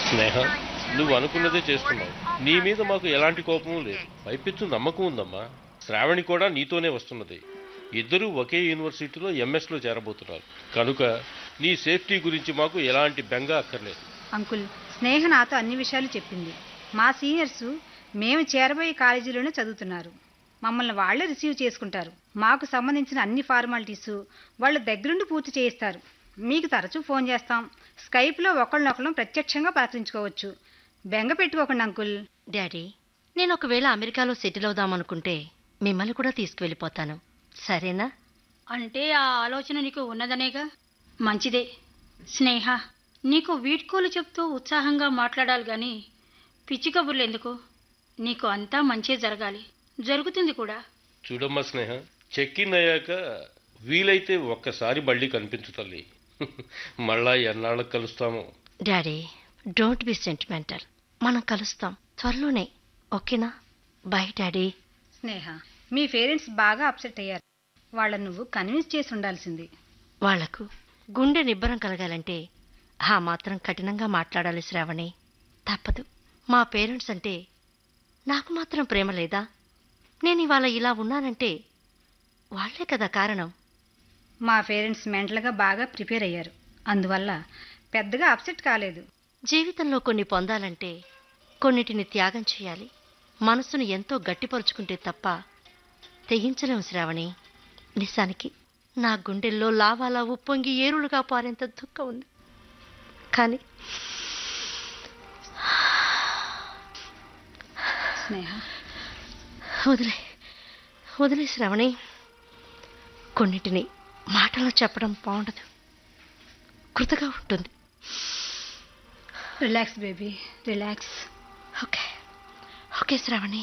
స్నేహ నువ్వు అనుకున్నదే చేస్తున్నావు నీ మీద మాకు ఎలాంటి కోపము లేదు పైపెచ్చు నమ్మకం ఉందమ్మా శ్రావణి కూడా నీతోనే వస్తున్నది ఇద్దరూ ఒకే యూనివర్సిటీలో ఎంఎస్లో చేరబోతున్నారు కనుక నీ సేఫ్టీ గురించి మాకు ఎలాంటి బెంగ అక్కర్లేదు అంకుల్ స్నేహ నాతో అన్ని విషయాలు చెప్పింది మా సీనియర్స్ మేము చేరబోయే కాలేజీలోనే చదువుతున్నారు మమ్మల్ని వాళ్ళే రిసీవ్ చేసుకుంటారు మాకు సంబంధించిన అన్ని ఫార్మాలిటీస్ వాళ్ళ దగ్గరుండి పూర్తి చేయిస్తారు మీకు తరచూ ఫోన్ చేస్తాం స్కైప్లో ఒకళ్ళనొకళ్ళం ప్రత్యక్షంగా పలకరించుకోవచ్చు బెంగ పెట్టుకోకండి అంకుల్ డాడీ నేను ఒకవేళ అమెరికాలో సెటిల్ అవుదామనుకుంటే మిమ్మల్ని కూడా తీసుకువెళ్ళిపోతాను సరేనా అంటే ఆ ఆలోచన నీకు ఉన్నదనేగా మంచిదే స్నేహ నీకు వీడ్కోలు చెప్తూ ఉత్సాహంగా మాట్లాడాలి గాని పిచ్చి కబుర్లు ఎందుకు నీకు అంతా మంచే జరగాలి జరుగుతుంది కూడా చూడమ్మా స్నేహ చెక్ ఇన్ అయ్యాక వీలైతే ఒక్కసారి మళ్ళీ కనిపించు తల్లి మళ్ళా ఎన్నాళ్ళకు కలుస్తామో డాడీ డోంట్ బి సెంటిమెంటల్ మనం కలుస్తాం త్వరలోనే ఓకేనా బాయ్ డాడీ స్నేహ మీ పేరెంట్స్ బాగా అప్సెట్ అయ్యారు వాళ్ళని నువ్వు కన్విన్స్ చేసి ఉండాల్సింది వాళ్లకు గుండె నిబ్బరం కలగాలంటే ఆ మాత్రం కఠినంగా మాట్లాడాలి శ్రావణి తప్పదు మా పేరెంట్స్ అంటే నాకు మాత్రం ప్రేమ లేదా నేను ఇవాళ ఇలా ఉన్నానంటే వాళ్లే కదా కారణం మా పేరెంట్స్ మెంటల్గా బాగా ప్రిపేర్ అయ్యారు అందువల్ల పెద్దగా అప్సెట్ కాలేదు జీవితంలో కొన్ని పొందాలంటే కొన్నిటిని త్యాగం చేయాలి మనసును ఎంతో గట్టిపరుచుకుంటే తప్ప తెగించలేం శ్రావణి నిజానికి నా గుండెల్లో లావాలా ఉప్పొంగి ఏరులుగా పారేంత దుఃఖం ఉంది కానీ స్నేహ వదిలే వదిలే శ్రావణి కొన్నిటిని మాటలో చెప్పడం బాగుండదు కృతగా ఉంటుంది relax baby relax okay okay Shravani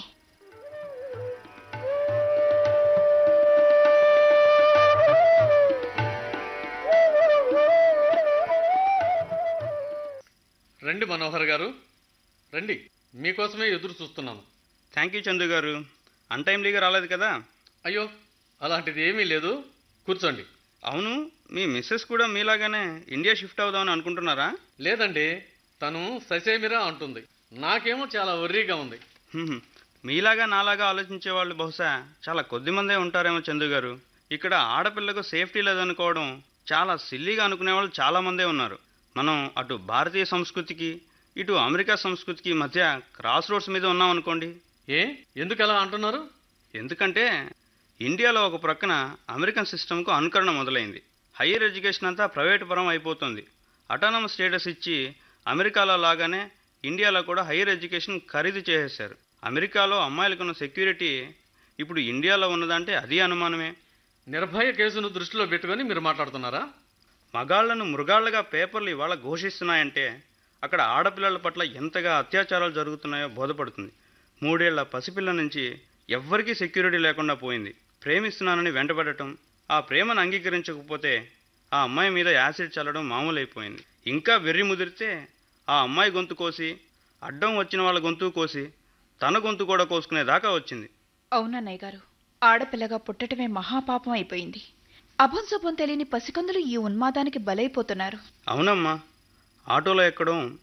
రండి మనోహర్ గారు రండి మీకోసమే ఎదురు చూస్తున్నాను థ్యాంక్ యూ చందు గారు అన్టైమ్లీగా రాలేదు కదా అయ్యో అలాంటిది ఏమీ లేదు కూర్చోండి అవును మీ మిస్సెస్ కూడా మీలాగానే ఇండియా షిఫ్ట్ అవుదామని అనుకుంటున్నారా లేదండి తను ససేమిరా అంటుంది నాకేమో చాలా వర్రీగా ఉంది హ్మ్. మీలాగా నాలాగా ఆలోచించే వాళ్ళు బహుశా చాలా కొద్ది మందే ఉంటారేమో చందు గారు ఇక్కడ ఆడపిల్లకు సేఫ్టీ లేదనుకోవడం చాలా సిల్లీగా అనుకునే వాళ్ళు చాలా మందే ఉన్నారు మనం అటు భారతీయ సంస్కృతికి ఇటు అమెరికా సంస్కృతికి మధ్య క్రాస్ రోడ్స్ మీద ఉన్నాం అనుకోండి ఏ ఎందుకు అలా అంటున్నారు ఎందుకంటే ఇండియాలో ఒక ప్రక్కన అమెరికన్ సిస్టమ్కు అనుకరణ మొదలైంది హయ్యర్ ఎడ్యుకేషన్ అంతా ప్రైవేట్ పరం అయిపోతుంది అటానమస్ స్టేటస్ ఇచ్చి అమెరికాలో లాగానే ఇండియాలో కూడా హయ్యర్ ఎడ్యుకేషన్ ఖరీదు చేసేశారు అమెరికాలో అమ్మాయిలకున్న సెక్యూరిటీ ఇప్పుడు ఇండియాలో ఉన్నదంటే అది అనుమానమే నిర్భయ కేసును దృష్టిలో పెట్టుకొని మీరు మాట్లాడుతున్నారా మగాళ్లను మృగాళ్లుగా పేపర్లు ఇవాళ ఘోషిస్తున్నాయంటే అక్కడ ఆడపిల్లల పట్ల ఎంతగా అత్యాచారాలు జరుగుతున్నాయో బోధపడుతుంది మూడేళ్ల పసిపిల్ల నుంచి ఎవ్వరికీ సెక్యూరిటీ లేకుండా పోయింది ప్రేమిస్తున్నానని వెంటబడటం ఆ ప్రేమను అంగీకరించకపోతే ఆ అమ్మాయి మీద యాసిడ్ చల్లడం మామూలైపోయింది ఇంకా వెర్రి ముదిరితే ఆ అమ్మాయి గొంతు కోసి అడ్డం వచ్చిన వాళ్ళ గొంతు కోసి తన గొంతు కూడా కోసుకునేదాకా వచ్చింది అవునన్నయ్య గారు ఆడపిల్లగా పుట్టటమే మహాపాపం అయిపోయింది అభం శుభం తెలియని పసికందులు ఈ ఉన్మాదానికి బలైపోతున్నారు అవునమ్మా ఆటోలో ఎక్కడం